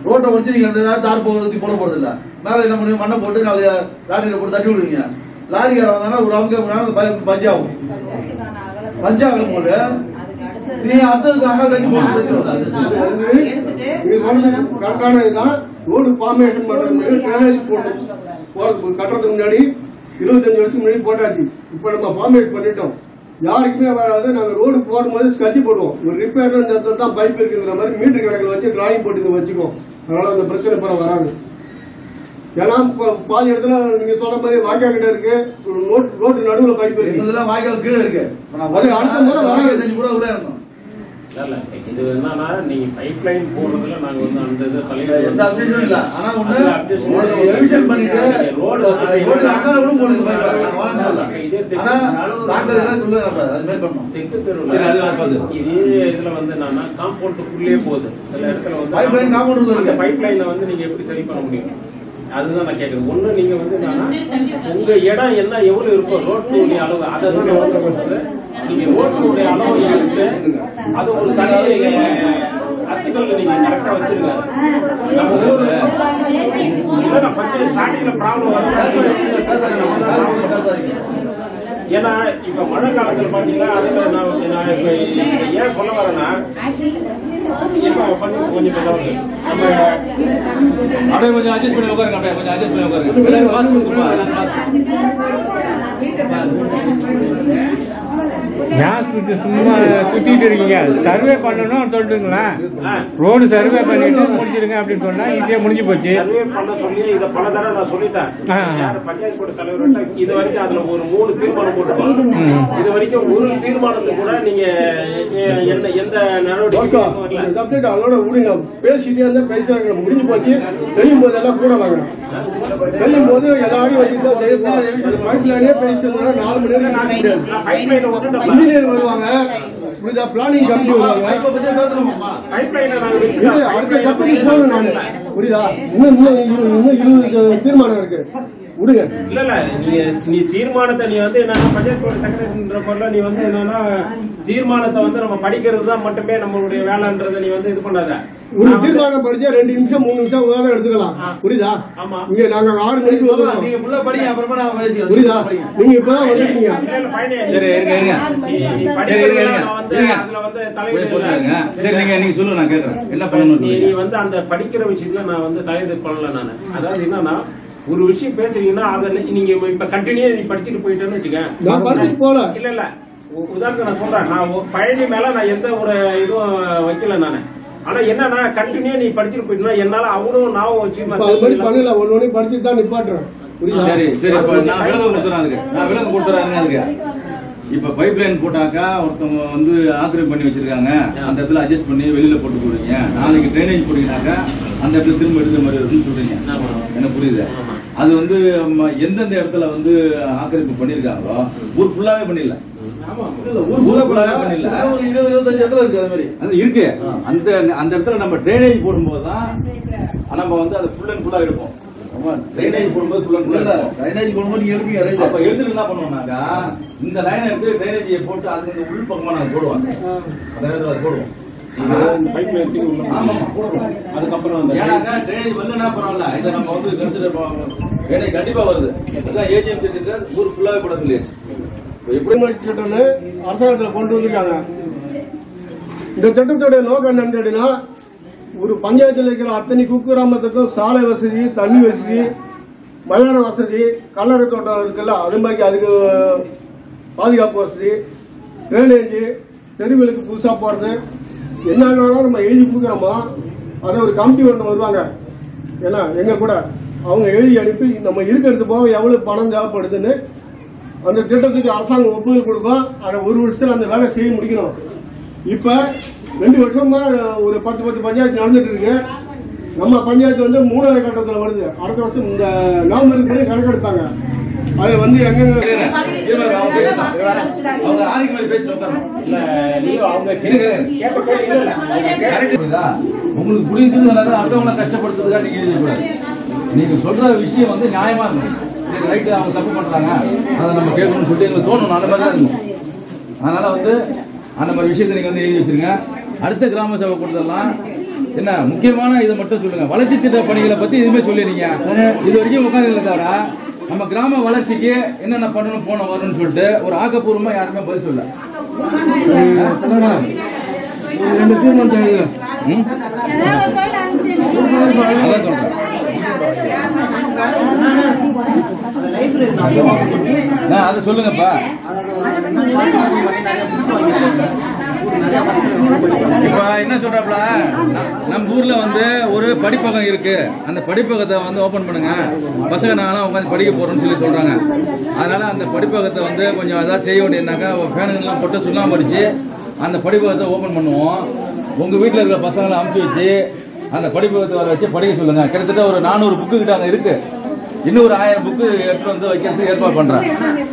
ரோட்டை முடிச்சு நீங்க அந்த நேரம் தார் போத்தி போட போறது இல்ல மேல என்ன பண்ணுவீங்க மண்ணை போட்டு நாலு லாரியில போட்டு தட்டி விடுவீங்க லாரிக்கார வந்தானா ஒரு அமுக்க முன்னாடி ப- பஞ்சாகும் பஞ்சாகும் போது நீ அடுத்ததுக்கு அங்க தட்டி போட்டு தட்டி இது வந்து கரெக்டான இதுதான் ரோடு ஃபார்மேஷன் பண்றது டிரைனேஜ் போட்டு போறது கட்டுறதுக்கு முன்னாடி இருபத்தஞ்சு வருஷம் முன்னாடி போட்டாச்சு இப்ப நம்ம ஃபார்மேட் பண்ணிட்டோம் யாருக்குமே வராது நாங்க ரோடு போடும்போது ஸ்கட்டி போடுவோம் ஒரு ரிப்பேர் இந்த இடத்துல தான் பைப் இருக்குங்கிற மாதிரி மீட்டர் கணக்கில் வச்சு டிராயிங் போட்டு இங்க வச்சுக்கோ அதனால அந்த பிரச்சனை பிற வராது ஏன்னா இப்ப பாதி இடத்துல நீங்க சொல்ற மாதிரி வாய்க்கா கிட்ட இருக்கு ரோட் ரோட்டு நடுவுல பைப் இருக்கு எங்கதெல்லாம் வாய்க்கால் கீழே இருக்கு இப்ப நான் அது அடுத்த முறை வராது. செஞ்சு கூட உள்ள இருந்தோம் இல்ல, இல்ல, இது என்னன்னா நீங்க பைப் லைன் போடுறதுல நாங்க வந்து அந்த இதை இல்ல, எந்த அப்டேஷனும் இல்ல ஆனா ஒண்ணு அதுல updation இல்ல. எவிஷன் பண்ணிட்டு ரோடு ரோடு அங்கால கூட போடுது பைப் நான் வாங்க இதே சொல்ல தெற்கு- ஆனா சாக்கடை எல்லாம் உள்ள வரக்கூடாது அது மாதிரி பண்ணணும் தெற்கு சரி, அது தெருவுல வரக்கூடாது. இதே இதுல வந்து என்னன்னா காம்பவுண்டுக்குள்ளே போகுது சில இடத்துல வந்து Pipe line compound உள்ள இருக்கு. பைப் லைனை வந்து நீங்க எப்படி சரி பண்ண முடியும் அதுதான் நான் கேக்குறேன் ஒண்ணு நீங்க வந்து என்னன்னா உங்க இடம் என்ன எவ்வளவு இருக்கும் ரோட்டுடைய அளவு அதை தான் நான் வந்து சொல்றது. நீங்க ரோட்டுடைய அளவு எடுத்து அது ஒரு தனி அத்துக்கல்ல நீங்க கரெக்டா வச்சிருங்க நம்ம ஊரு இல்ல நான் பஞ்சு ஸ்டார்டிங்ல ப்ராப்ளம் வரும் பேசாதீங்க, பேசாதீங்க. ஏன்னா இப்ப மழை காலத்துல பாத்தீங்கன்னா அதுல நான் வந்து நான் இப்ப இப்ப ஏன் சொல்ல வரேன்னா இப்ப பண்ணி கொஞ்சம் பேசாம நம்ம அப்படியே கொஞ்சம் அட்ஜஸ்ட் பண்ணி உட்காருங்க அப்படியே கொஞ்சம் அட்ஜஸ்ட் பண்ணி உட்காருங்க எல்லாரும் பாஸ் கொடுப்பா எல்லாரும் பாஸ் நான் சுத்தி சும்மா சுத்திட்டு இருக்கீங்க சர்வே பண்ணணும் சொல்லிட்டுங்களேன் ரோடு சர்வே பண்ணிட்டு முடிச்சிருங்க அப்படின்னு சொன்னா ஈஸியா முடிஞ்சு போச்சு சர்வே பண்ண சொல்லி இத பல தடவை நான் சொல்லிட்டேன் ஆ. யார் பஞ்சாயத்து போர்டு தலைவர்கிட்ட இது வரைக்கும் அதுல ஒரு மூணு தீர்மானம் போட்டுருக்கோம் இது வரைக்கும் ஒரு தீர்மானத்தை கூட நீங்க எ- என்ன எந்த நடவடிக்கை வரல இந்த அப்டேட் அதோட விடுங்க பேசிட்டே இருந்தா பேசுறாங்க முடிஞ்சு போச்சு செய்யும் போது எல்லாம் கூட வாங்க செய்யும் போது எல்லாரையும் வச்சுட்டு தான் செய்ய போறோம் அந்த பைப் லைனே பேசிட்டு இருந்தா நாலு மணி நேரம் நடக்க முடியாது நான் பைப் லைனை விட்டுட்டேன் இன்ஜினியர் வருவாங்க புரியுதா பிளானிங் கமிட்டி வருவாங்க பைப்பை பத்தி பேசணுமாம்மா பைப் லைனை நாங்க இது விட்டுட்டோம். அடுத்த கட்டத்துக்கு போகணும் நானு புரியுதா இன்னும் இன்னும் இரு- இன்னும் இருபது தீர்மானம் இருக்கு விடுங்க இல்ல இல்ல நீங்க நீ தீர்மானத்தை நீ வந்து என்னன்னா பஞ்சாயத்து போர்டு செக்ரட்டரின்ற போல நீ வந்து என்னன்னா தீர்மானத்தை வந்து நம்ம படிக்கிறது தான் மட்டுமே நம்மளுடைய வேலைன்றதை நீ வந்து இது பண்ணாத ஒரு தீர்மானம் படிச்சா ரெண்டு நிமிஷம் மூணு நிமிஷம் உதாரணம் எடுத்துக்கலாம் புரியுதா ஆமா. இங்க நாங்க ஆறு மணிக்கு ஆமா, வருவோம் நீங்க ஃபுல்லா படிங்க அப்புறமா நான் பேசிக்கிறேன் புரியுதா படிங்க நீங்க இப்பதான் வந்துருக்கீங்க இல்ல, இல்ல, பயனே இல்லை. சரி இருங்க இருங்க நீ- நீ சரி இருங்க படிக்கிறதுல இருங்க நான் வந்து இருங்க அதுல வந்து போய் தலையிட போட்டுருங்க இல்லை. சரி நீங்க நீங்க சொல்லுங்க நான் கேட்கறேன் என்ன பண்ணணும் நீ நீ வந்து அந்த படிக்கிற விஷயத்துல நான் வந்து தலையிட பண்ணல நானு அதாவது என்னன்னா ஒரு விஷயம் பேசுறீங்கன்னா அதை நீ- நீங்க இப்ப கண்டினியூ நீ படிச்சுட்டு போயிட்டேன்னு வச்சுக்க நான் படிச்சுட்டு போல. இல்ல இல்ல உ- உதாரணத்துக்கு நான் சொல்றேன் நான் ஒரு பழனி மேல நான் எந்த ஒரு இதுவும் வைக்கல நானு ஆனா என்னன்னா கண்டினியூ நீ படிச்சுட்டு போயிட்டா என்னால அவனும் நான் வச்சு இப்ப அது மாதிரி பண்ணல ஒண்ணு ஒண்ணு படிச்சுட்டு தான் நிப்பாட்டுறேன் புரியுதா சரி சரி இப்ப நான் விளக்கம் கொடுத்துறேன் அதுக்கு நான் விளக்கம் கொடுத்துறேன் அதுக்கு இப்ப பைப் லைன் போட்டாக்கா ஒருத்தவங்க வந்து ஆக்கிரமிப்பு பண்ணி வச்சிருக்காங்க அந்த இடத்துல அட்ஜஸ்ட் பண்ணி வெளியில போட்டு போடுறீங்க நாளைக்கு ட்ரைனேஜ் போட்டீங்கன்னாக்கா அந்த இடத்துல திரும்ப எடுத்த மாதிரி இருக்குன்னு சொல்றீங்க ஆமா. எனக்கு புரியுது அது வந்து ம, எந்தெந்த இடத்துல வந்து ஆக்கிரமிப்பு பண்ணிருக்காங்களோ ஊர் ஃபுல்லாவே பண்ணிடல இல்ல, ஊர் ஃபுல்லா ஃபுல்லாவே பண்ணிடல ஒரு இருபது இருபத்தஞ்சு இடத்துல இருக்கு அது மாதிரி அது இருக்கு அந்த அந்த இடத்துல நம்ம ட்ரைனேஜ் போடும்போது தான் நம்ம வந்து அதை ஃபுல் அண்ட் ஃபுல்லா எடுப்போம் ஆமா ட்ரைனேஜ் போடும்போது ஃபுல் அண்ட் இல்ல ஃபுல்லா எடுப்போம் ட்ரைனேஜ் போடும்போது நீங்க எடுப்பீங்க அப்ப ரைட் எழுதுட்டு என்ன பண்ணுவோம்னாக்கா இந்த லைனை எடுத்து ட்ரைனேஜியை போட்டு அது இந்த உள் பக்கமா நாங்க போடுவோம் அந்த நேரத்துல அது போடுவோம் பைப் லைன் ஆமா போடுவோம் அதுக்கப்புறம் அந்த ஏன்னாக்கா ட்ரைனேஜ் வந்து என்ன பரவாயில்ல இதை நம்ம வந்து கன்சிடர் ட்ரைனேஜ் கண்டிப்பா வருது அதான் ஏஜிஎம் திட்டத்தில் ஊர் ஃபுல்லாவே போட சொல்லியாச்சு இப்ப எப்படி எப்படி திட்டம்னு அரசாங்கத்துல கொண்டு வந்திருக்காங்க இந்த திட்டத்தோட நோக்கம் என்னன்னு கேட்டீங்கன்னா ஒரு பஞ்சாயத்துல இருக்கிற அத்தனை குக்கிராமத்துக்கும் சாலை வசதி தண்ணி வசதி மயான வசதி கல்லறை தோட்டம் இருக்குல்ல அது மாதிரி அதுக்கு பாதுகாப்பு வசதி ட்ரைனேஜ் தெருவிலுக்கு புதுசா போறது என்னென்னாலும் நம்ம எழுதி கொடுக்குறோமோ அதை ஒரு கமிட்டி ஒன்று வருவாங்க ஏன்னா எங்க கூட அவங்க எழுதி அனுப்பி நம்ம இருக்கிறது போக எவ்வளவு பணம் தேவைப்படுதுன்னு அந்த திட்டத்துக்கு அரசாங்கம் ஒப்புதல் கொடுக்கும் அதை ஒரு வருஷத்துல அந்த வேலை செய்ய முடிக்கணும் இப்ப ரெண்டு வருஷமா ஒரு பத்து பத்து பஞ்சாயத்து நடந்துட்டு இருக்கு நம்ம பஞ்சாயத்து வந்து மூணாவது கட்டத்துல வருது அடுத்த வருஷம் இந்த நவம்பருக்கு கணக்கெடுப்பாங்க அது வந்து எங்கெங்க இவங்க அவங்க பேசணும். அவங்க ஆதிக்க மாதிரி பேசிட்டு உட்காரணும் இல்ல நீங்க அவங்க இருங்க. கேட்ட கேள்வி இல்ல, இல்ல. அவங்க கேட்ட கரெக்ட் புரியுதா? உங்களுக்கு புரியுதுனால அடுத்தவங்களை கஷ்டப்படுத்துறதுக்காக நீங்க எழுதி கூடாது நீங்க சொல்ற விஷயம் வந்து நியாயமா இருக்கணும் சரி ரைட்டு அவங்க தப்பு பண்றாங்க அதை நம்ம கேட்கணும்னு சொல்லிட்டு எங்களுக்கு தோணணும் அந்த மாதிரி தான் இருக்கும் அதனால வந்து அந்த மாதிரி விஷயத்தை நீங்க வந்து எழுதி வச்சிருங்க அடுத்த கிராம சபை கூட்டத்தெல்லாம் என்ன முக்கியமான இதை மட்டும் சொல்லுங்க வளர்ச்சி திட்ட பணிகளை பத்தி எதுவுமே சொல்லிடுறீங்க இது வரைக்கும் உட்காந்து தவிர நம்ம கிராம வளர்ச்சிக்கு என்னென்ன பண்ணணும் போன வரும்னு சொல்லிட்டு ஒரு ஆக்கப்பூர்வமா யாருமே பதில் சொல்ல ரெண்டு தீர்மானம் தேவையில்லை ம்? அதான் சொல்றேன் நான் அதை சொல்லுங்கப்பா இப்ப என்ன சொல்றாப்ல ந- நம்ம ஊர்ல வந்து ஒரு படிப்பகம் இருக்கு அந்த படிப்பகத்தை வந்து ஓபன் பண்ணுங்க பசங்க நாங்களாம் உட்காந்து படிக்க போறோம்னு சொல்லி சொல்றாங்க அதனால அந்த படிப்பகத்தை வந்து கொஞ்சம் ஏதாவது செய்ய வேண்டியதுனாக்கா ஃபேனுங்கெல்லாம் போட்டு சுண்ணாம்பு அடிச்சு அந்த படிப்பகத்தை ஓபன் பண்ணுவோம் உங்க வீட்டுல இருக்கிற பசங்களை அமுச்சு வச்சு அந்த படிப்பகத்தை வர வச்சு படிக்க சொல்லுங்க கிட்டத்தட்ட ஒரு நானூறு புக்கு கிட்ட அங்க இருக்கு இன்னும் ஒரு ஆயிரம் புக்கு எடுத்து வந்து வைக்கிறதுக்கு ஏற்பாடு பண்றேன்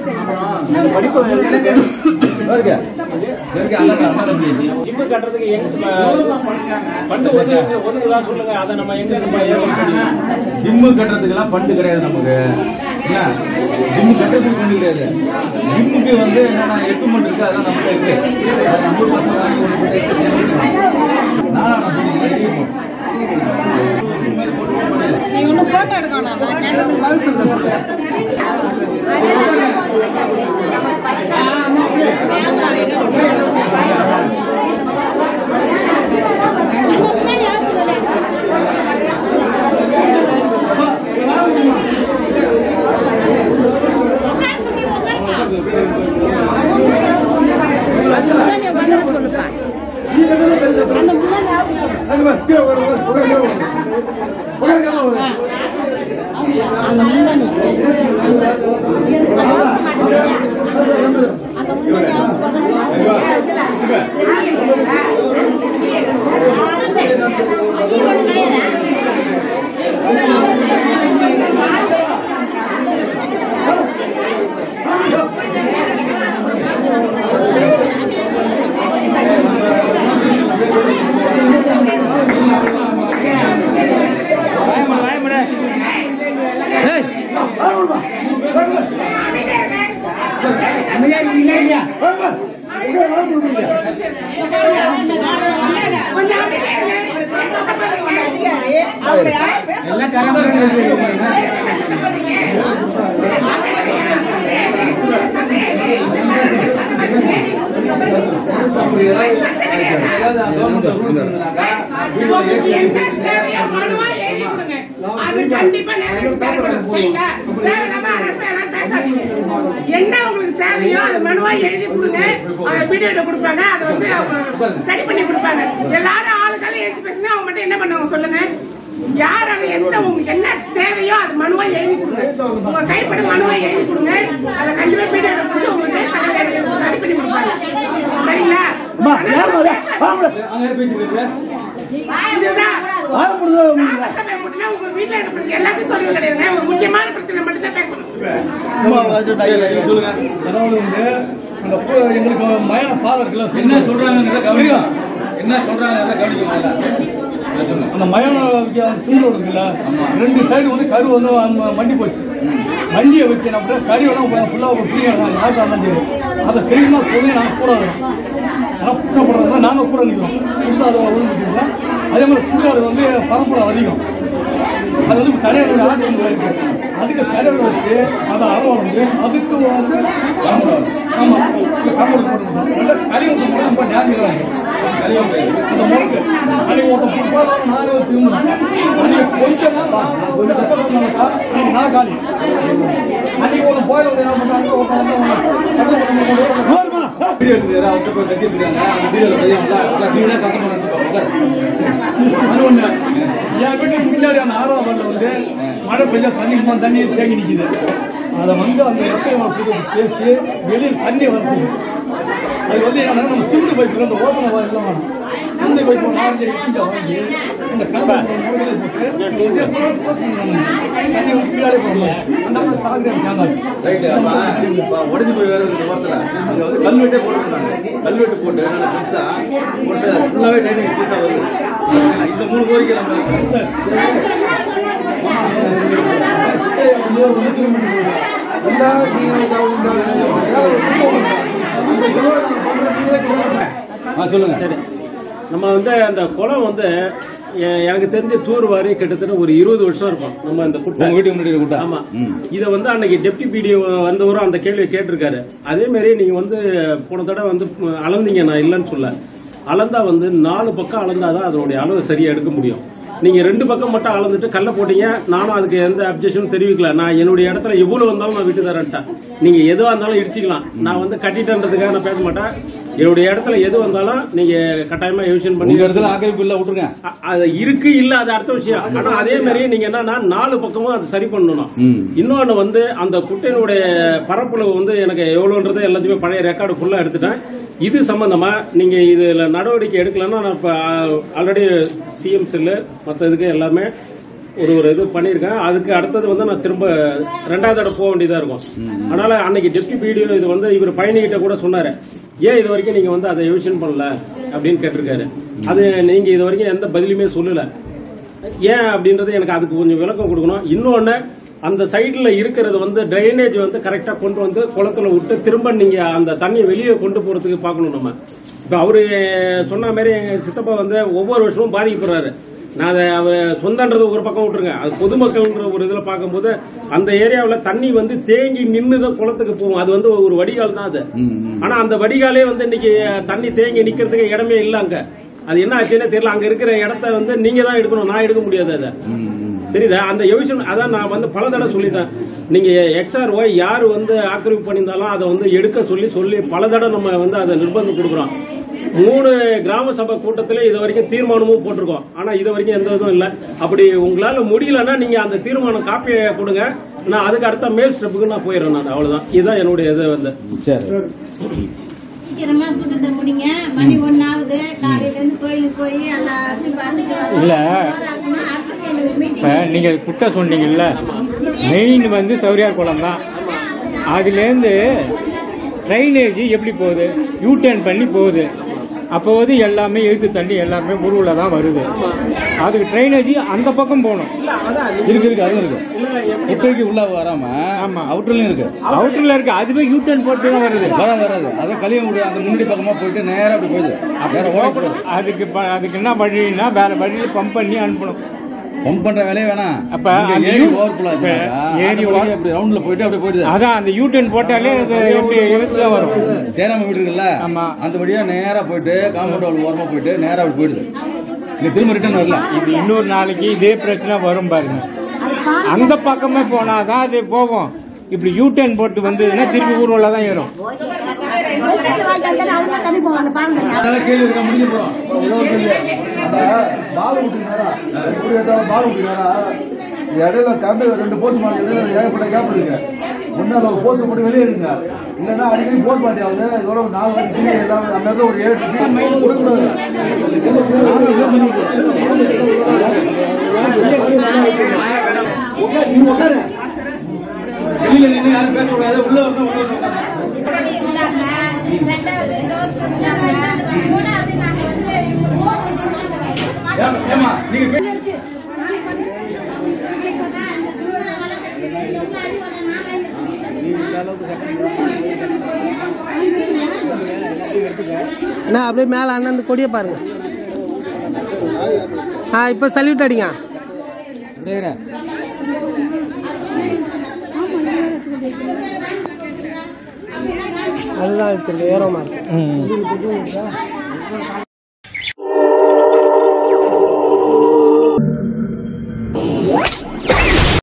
இருக்கு. இருக்கு, அண்ணன் அண்ணன் தம்பி. ஜிம்மு கட்டுறதுக்கு எங்க பண்டு ஒதுக்கு ஒதுக்குதா சொல்லுங்க அதை நம்ம எங்க நம்ம ஏற்பாடு பண்ணி ஜிம்மு கட்டுறதுக்கெல்லாம் ஃபண்டு கிடையாது நமக்கு என்ன ஜிம்மு கட்டுறதுக்கு ஃபண்டு கிடையாது ஜிம்முக்கு வந்து என்னென்ன எக்யூப்மெண்ட் இருக்கு அதெல்லாம் நம்மகிட்ட இருக்கு அதை நம்ம ஊர் பசங்க வாங்கி கொண்டு போய் நானா நான் சொல்லிக்கிறேன் ஜிம்மு. நீ ஒன்னும் போட்டோ எடுக்கணும் நான் கேட்டதுக்கு பதில் சொல்ல சொல்லு சொல்லுப்பா அந்த முன்னாடி யாரும் சொல்லு கீழே உட்காரு, உட்காரு, கீழே உட்காரு. உட்காரு, கீழே உட்காரு. அந்த முன்னாடி அந்த முன்னாடி அப்படி ஏதாவது ஏதாவது கவர்மெண்ட் ரூல்ஸ் இருந்தாக்கா வீடு ஏசி என்ன தேவையோ மனுவா எழுதி கொடுங்க. அது கண்டிப்பா நிறைவேற்றப்படும். சரிங்களா? தேவையில்லாம அரசியலாம் பேசாதீங்க. என்ன உங்களுக்கு தேவையோ அது மனுவா எழுதி கொடுங்க அதை வீடியோ கொடுப்பாங்க அதை வந்து அவங்க சரி பண்ணி கொடுப்பாங்க எல்லாரும் ஆளுக்கால எழுதி பேசினா அவங்க மட்டும் என்ன பண்ணுவாங்க சொல்லுங்க யார் அதை எந்த உங்களுக்கு என்ன தேவையோ அது மனுவா எழுதி கொடுங்க உங்க கைப்பட மனுவா எழுதி கொடுங்க அதை கண்டிப்பா வீடியோ கொடுத்து உங்களுக்கு தலைவர் சரி பண்ணி கொடுப்பாங்க சரிங்களா பேசாதீங்க. அங்க யார் பேசிட்டு இருக்கு இதுதான் கிராம சபை கூட்டினா உங்க வீட்ல இருக்க பிரச்சனை எல்லாத்தையும் சொல்றது கிடையாதுங்க ஒரு முக்கியமான பிரச்சனை மட்டும் தான் பேசணும் சரி, நீங்க சொல்லுங்க அதாவது வந்து அந்த பூ- எங்களுக்கு மயான பாதத்துல என்ன சொல்றாங்க கவனிங்க என்ன சொல்றாங்க கவனிக்க முதல்ல அதை சொல்லுங்க. அந்த மயான சிந்து இருக்குல்ல ரெண்டு சைடு வந்து கரு வந்து அந்த மண்டி போச்சு மண்டியை வச்சு நம்ம கறி வேணா ஃபுல்லாக ஃப்ரீயாக நாட்டு அமைஞ்சு அதை செய்யணும் சொல்லி நாங்கள் கூட இருக்கோம் ஆனால் குற்றப்படுறதுனா நாங்கள் கூட நிற்கிறோம் புதுசாக அதை ஒழுங்கு அதே மாதிரி சுடுகாடு வந்து பரப்புரை அதிகம் அது வந்து தரையோட ஆட்டு இருக்கு அதுக்கு தரையோட வச்சு அதை அறம் வந்து அதுக்கு வந்து ஆமா இந்த கம்பெனி போட்டு கறி வந்து போட்டு ரொம்ப டேமேஜ் ஆகும் கறி வந்து அந்த முறுக்கு அன்னைக்கு ஒருத்தன் ஃபுட்பால் நானே திரும்பினேன் அன்னைக்கு கொஞ்ச நாள் கொஞ்சம் கஷ்டப்பட்டாக்கா அன்னைக்கு நான் காலி அன்னைக்கு ஒரு போயில வந்து என்ன பண்ணாங்க ஒருத்தன் வந்து வீடியோ எடுத்துக்கிறாரு அவர்கிட்ட போய் கட்டி இருக்காங்க அந்த வீடியோல பதியாமல அதான் வீடு சத்தம் பண்ண வச்சுக்கோ அது ஒண்ணு என் வீட்டுக்கு பின்னாடி அந்த ஆறாம் வரல வந்து மழை பெஞ்சா தண்ணி சும்மா தண்ணி தேங்கி நிக்குது அதை வந்து அந்த இடத்துல புது பேசி வெளியில் தண்ணி வருது அது வந்து என்னன்னா நம்ம சிமெண்ட் பைப் அந்த ஓப்பன் எல்லாம் வேணும் சிமெண்ட் பைப் ஒரு நாலஞ்சு இன்ச்சா வாங்கி இந்த கல்லை முறையில போட்டு அப்படியே close பண்ணணும். தண்ணி வந்து பின்னாடி போடணும் அந்த மாதிரி சாகுது தேங்காய் ரைட்டு ஆமா இப்ப உடைஞ்சு போய் வேற இந்த வாரத்துல இங்க வந்து கல்வெட்டே போட்டுருக்காங்க கல்வெட்டு போட்டு நல்ல பெருசா போட்டு ஃபுல்லாவே டைனிங் பீஸா வருது இந்த மூணு கோரிக்கை நம்ம ஆ சொல்லுங்க சரி நம்ம வந்து அந்த குளம் வந்து எ- எனக்கு தெரிஞ்ச தூர்வாரி கிட்டத்தட்ட ஒரு இருபது வருஷம் இருக்கும் நம்ம இந்த குட்டை உங்க வீட்டுக்கு முன்னாடி குட்டை ஆமா இத வந்து அன்னைக்கு டெப்டி பிடிஓ வந்தவரும் அந்த கேள்வியை கேட்டிருக்காரு அதே மாதிரி நீங்க வந்து போன தடவை வந்து ம், அளந்தீங்க நான் இல்லைன்னு சொல்ல அளந்தா வந்து நாலு பக்கம் அளந்தாதான் அதனுடைய அளவு சரியா எடுக்க முடியும் நீங்க ரெண்டு பக்கம் மட்டும் அளந்துட்டு கல்ல போட்டீங்க நானும் அதுக்கு எந்த அப்ஜெக்ஷனும் தெரிவிக்கல நான் என்னுடைய இடத்துல எவ்வளவு வந்தாலும் நான் விட்டு தரேன்ட்டேன் நீங்க எதுவா இருந்தாலும் இடிச்சுக்கலாம் நான் வந்து கட்டிட்டேன்றதுக்காக நான் பேச மாட்டேன் என்னுடைய இடத்துல எது வந்தாலும் நீங்க கட்டாயமா யோசனை பண்ணி உங்க இடத்துல ஆக்கிரமிப்பு இல்ல விட்டுருங்க அ- அது இருக்கு இல்ல அது அடுத்த விஷயம் ஆனா அதே மாதிரி நீங்க என்னன்னா நாலு பக்கமும் அது சரி பண்ணணும் ம். இன்னொன்னு வந்து அந்த குட்டையினுடைய பரப்பளவு வந்து எனக்கு எவ்வளவுன்றது எல்லாத்தையுமே பழைய ரெக்கார்டு ஃபுல்லா எடுத்துட்டேன் இது சம்பந்தமா நீங்க இதுல நடவடிக்கை எடுக்கலன்னா நான் இப்ப ஆல்ரெடி சிஎம் செல்லு மத்த இதுக்கு எல்லாமே ஒரு ஒரு இது பண்ணியிருக்கேன் அதுக்கு அடுத்தது வந்து நான் திரும்ப ரெண்டாவது தடவை போக வேண்டியதா இருக்கும் அதனால அன்னைக்கு டெப்டி பிடிஓ இது வந்து இவர் பயணிகிட்ட கூட சொன்னாரு ஏன் இது வரைக்கும் நீங்க வந்து அதை யோசனை பண்ணல அப்படின்னு கேட்டிருக்காரு அது நீங்க இது வரைக்கும் எந்த பதிலுமே சொல்லல ஏன் அப்படின்றது எனக்கு அதுக்கு கொஞ்சம் விளக்கம் கொடுக்கணும் இன்னொன்னு அந்த சைடுல இருக்கிறது வந்து ட்ரைனேஜ் வந்து கரெக்டா கொண்டு வந்து குளத்துல விட்டு திரும்ப நீங்க அந்த தண்ணியை வெளியே கொண்டு போறதுக்கு பார்க்கணும் நம்ம இப்ப அவரு சொன்ன மாதிரி எங்க சித்தப்பா வந்து ஒவ்வொரு வருஷமும் பாதிக்கப்படுறாரு நான் அதை அவ சொந்தன்றது ஒரு பக்கம் விட்டுருங்க அது பொதுமக்கள்ன்ற ஒரு இதுல பார்க்கும்போது அந்த ஏரியாவில் தண்ணி வந்து தேங்கி நின்னுதான் குளத்துக்கு போகும் அது வந்து ஒரு வடிகால் தான் அது ஆனா அந்த வடிகாலே வந்து இன்னைக்கு தண்ணி தேங்கி நிக்கிறதுக்கு இடமே இல்ல அங்க அது என்ன ஆச்சுன்னே தெரியல அங்க இருக்கிற இடத்த வந்து நீங்க தான் எடுக்கணும் நான் எடுக்க முடியாது அதை தெரியுதா அந்த யோசனை அதான் நான் வந்து பல தடவை சொல்லிட்டேன் நீங்க எக்ஸ்ஆர் ஒய் யாரு வந்து ஆக்கிரமிப்பு பண்ணியிருந்தாலும் அதை வந்து எடுக்க சொல்லி சொல்லி பல தடவை நம்ம வந்து அதை நிர்பந்தம் கொடுக்குறோம் மூணு கிராம சபை கூட்டத்தில் இது வரைக்கும் தீர்மானமும் போட்டிருக்கோம் ஆனா இது வரைக்கும் எந்த இதுவும் இல்லை அப்படி உங்களால முடியலன்னா நீங்க அந்த தீர்மானம் காப்பியை கொடுங்க நான் அதுக்கு அடுத்த மேல் ஸ்டெப்புக்கு நான் போயிடுறேன் நான் அவ்வளவுதான் இதுதான் என்னுடைய இது வந்து சரி சீக்கிரமா கூட்டத்தை முடிங்க மணி ஒன்னு ஆகுது காலையில இருந்து கோயிலுக்கு போய் எல்லாத்தையும் பார்த்துட்டு வரோம். இல்ல. ஜோராக்கணும். அடுத்தது எங்களுக்கு meeting. இப்ப நீங்க குட்டை சொன்னீங்கல்ல மெயின் வந்து சௌரியார் குளம் தான் அதுலேருந்து ட்ரைனேஜ் எப்படி போகுது யூ டர்ன் பண்ணி போகுது அப்போ வந்து எல்லாமே எழுத்து தண்ணி எல்லாமே முருகில் தான் வருது அதுக்கு ட்ரைனேஜ் அந்த பக்கம் போகணும் இருக்கு இருக்கு அதுவும் இருக்கு குட்டைக்கு உள்ள வராம ஆமா. அவுட்டர்லயும் இருக்கு அவுட்டர்ல இருக்கு அதுவே யூ டர்ன் போட்டு தான் வருது வராது வராது அது கலியங்குடி அந்த முன்னாடி பக்கமா போயிட்டு நேரா அப்படி போயிடுது வேற ஓட போகுது அதுக்கு ப- அதுக்கு என்ன வழின்னா வேற வழியில் பம்ப் பண்ணி அனுப்பணும் பம்ப் பண்ற வேலையே வேணாம் அப்ப இங்க அந்த ஏரி யூ- ஓவர் இப்ப ஏரி ஏரி ஓவர்- அப்படி ரவுண்ட்ல போயிட்டு அப்படியே போயிடுது அதான் அந்த யூ டர்ன் போட்டாலே அது எப்படி எழுத்து தான் வரும் ஜெயராம வீடு இருக்குல்ல ஆமா. அந்த வழியா நேரா போயிட்டு காம்பவுண்ட் வால் ஓரமா போயிட்டு நேரா அப்படி போயிடுது இங்க திரும்ப ரிட்டர்ன் வரல இது இன்னொரு நாளைக்கு இதே பிரச்சனை வரும் பாருங்க அந்த பக்கமே போனாதான் அது போகும் இப்படி யூ டர்ன் போட்டு வந்ததுன்னா திருப்பி ஊர்வலம் தான் ஏறும் அதெல்லாம் கேள்வி இருக்க முடிஞ்சு போறோம் இடையில கம்பி ரெண்டு போஸ்ட் மாட்டி இடையில ஏகப்பட்ட கேப் இருக்கு ஒன்னு அதை போஸ்ட் போட்டு வெளியே இருங்க இல்லைன்னா அடிக்கடி போஸ்ட் மாட்டி ஆகுது இதோட ஒரு நாலு வாட்டி டீ எல்லாம் அந்த இடத்துல ஒரு ஏழு டீ கொடுக்கூடாது வெளியில நின்று யாரும் பேசக்கூடாது உள்ள வரணும் உள்ள வரணும் இல்லாம, ரெண்டாவது dose இல்லாம, மூணாவது நாங்க வந்து ஏமா, ஏமா நீங்க பே- அண்ணா அப்படியே மேலே அண்ணன் அந்த கொடியை பாருங்க ஆ இப்போ சல்யூட் அடிங்க அதுதான் இருக்குது ஏரோமா இருக்கு